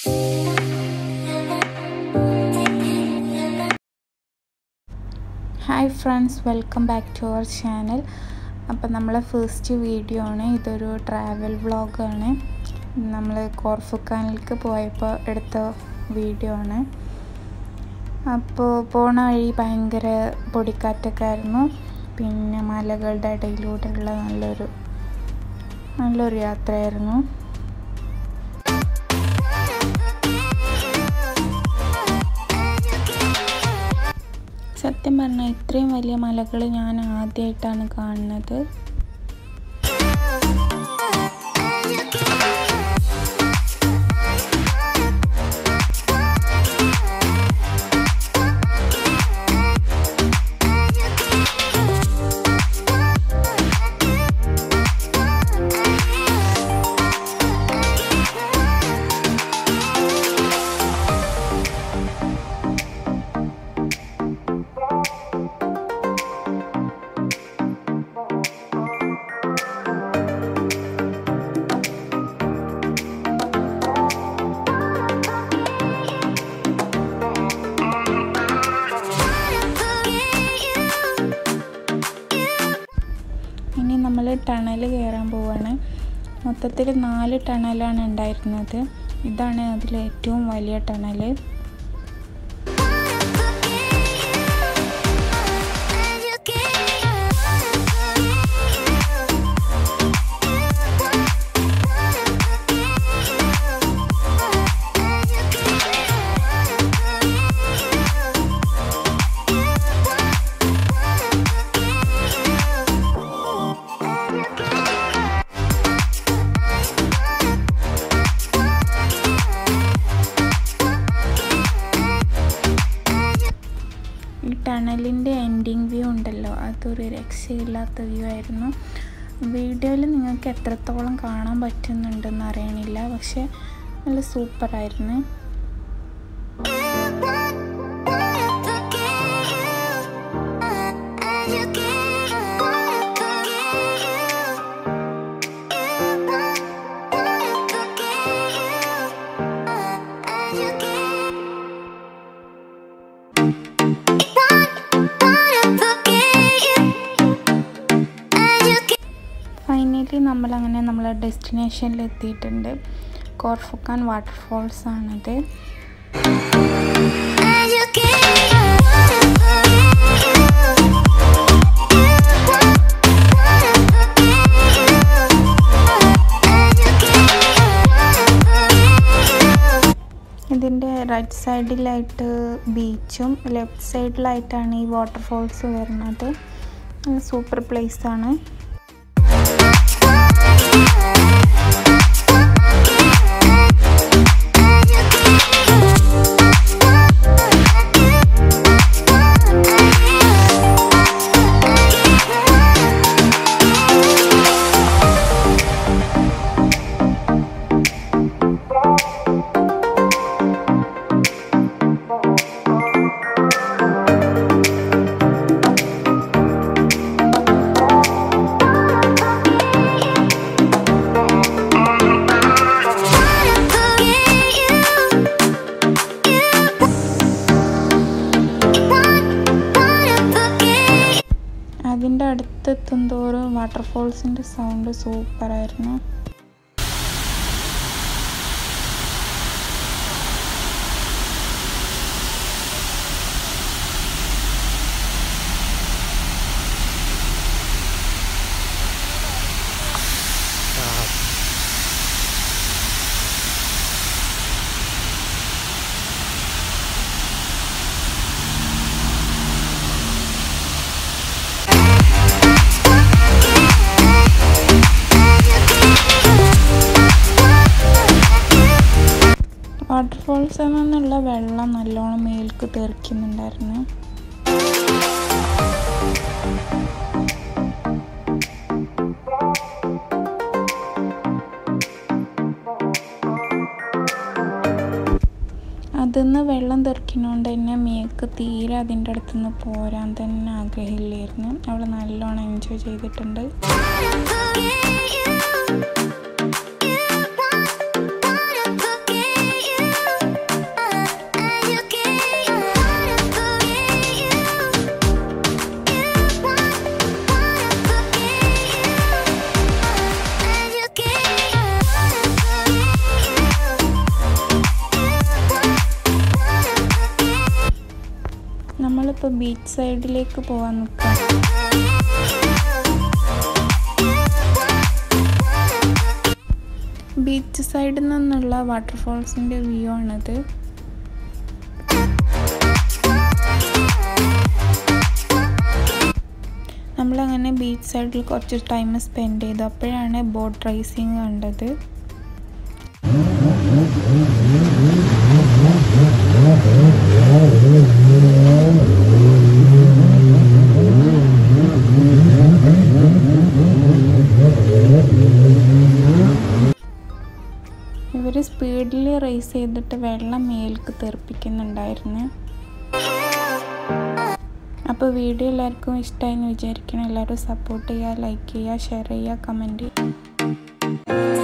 Hi friends welcome back to our channel അപ്പം നമ്മളെ first video ആണ് ഇതൊരു ട്രാവൽ വ്ളോഗാണ് നമ്മൾ കോർഫുക്കാനിലേക്ക് പോയപ്പോൾ എടുത്ത വീഡിയോ ആണ് അപ്പോൾ പോണ വഴി ഭയങ്കര പൊടിക്കാറ്റൊക്കെ ആയിരുന്നു പിന്നെ മലകളുടെ ഇടയിലൂടെയുള്ള നല്ലൊരു നല്ലൊരു യാത്രയായിരുന്നു സത്യം പറഞ്ഞാൽ ഇത്രയും വലിയ മലകൾ ഞാൻ ആദ്യമായിട്ടാണ് കാണുന്നത് ഇനി നമ്മൾ ടണൽ കയറാൻ പോവാണ് മൊത്തത്തിൽ നാല് ടണലാണ് ഉണ്ടായിരുന്നത് ഇതാണ് അതിൽ ഏറ്റവും വലിയ ടണൽ ഈ ടണലിൻ്റെ എൻഡിങ് വ്യൂ ഉണ്ടല്ലോ അതൊരു രക്ഷയില്ലാത്ത വ്യൂ ആയിരുന്നു വീഡിയോയിൽ നിങ്ങൾക്ക് എത്രത്തോളം കാണാൻ പറ്റുന്നുണ്ടെന്ന് അറിയണില്ല പക്ഷെ നല്ല സൂപ്പറായിരുന്നു ഫൈനലി നമ്മളങ്ങനെ നമ്മളെ ഡെസ്റ്റിനേഷനിൽ എത്തിയിട്ടുണ്ട് കോർഫുക്കാൻ വാട്ടർഫോൾസ് ആണത് ഇതിൻ്റെ റൈറ്റ് സൈഡിലായിട്ട് ബീച്ചും ലെഫ്റ്റ് സൈഡിലായിട്ടാണ് ഈ വാട്ടർഫോൾസ് വരുന്നത് നല്ല സൂപ്പർ പ്ലേസ് ആണ് അതിൻ്റെ അടുത്തെത്തും തോറും വാട്ടർഫോൾസിൻ്റെ സൗണ്ട് സൂപ്പറായിരുന്നു വാട്ടർഫോൾസിൽ നിന്നുള്ള വെള്ളം നല്ലോണം മേൽക്ക് തെറിക്കുന്നുണ്ടായിരുന്നു അതിന്ന് വെള്ളം തെറിക്കുന്നതുകൊണ്ട് തന്നെ മേക്ക് തീരെ അതിൻ്റെ അടുത്തുനിന്ന് പോരാൻ തന്നെ ആഗ്രഹമില്ലായിരുന്നു അവൾ നല്ലോണം എൻജോയ് ചെയ്തിട്ടുണ്ട് Yeah. നമ്മളിപ്പോൾ ബീച്ച് സൈഡിലേക്ക് പോകാൻ നിൽക്കാം ബീച്ച് സൈഡിൽ നിന്നുള്ള വാട്ടർഫോൾസിൻ്റെ വ്യൂ ആണിത് നമ്മളങ്ങനെ ബീച്ച് സൈഡിൽ കുറച്ച് ടൈം സ്പെൻഡ് ചെയ്തു അപ്പോഴാണ് ബോട്ട് റേസിങ് കണ്ടത് ഇവർ സ്പീഡിൽ റേസ് ചെയ്തിട്ട് വെള്ളം മേൽക്ക് തെറിപ്പിക്കുന്നുണ്ടായിരുന്നു അപ്പോൾ വീഡിയോ എല്ലാവർക്കും ഇഷ്ടമായി എന്ന് വിചാരിക്കണം എല്ലാവരും സപ്പോർട്ട് ചെയ്യുക ലൈക്ക് ചെയ്യുക ഷെയർ ചെയ്യുക കമൻറ്റ് ചെയ്യുക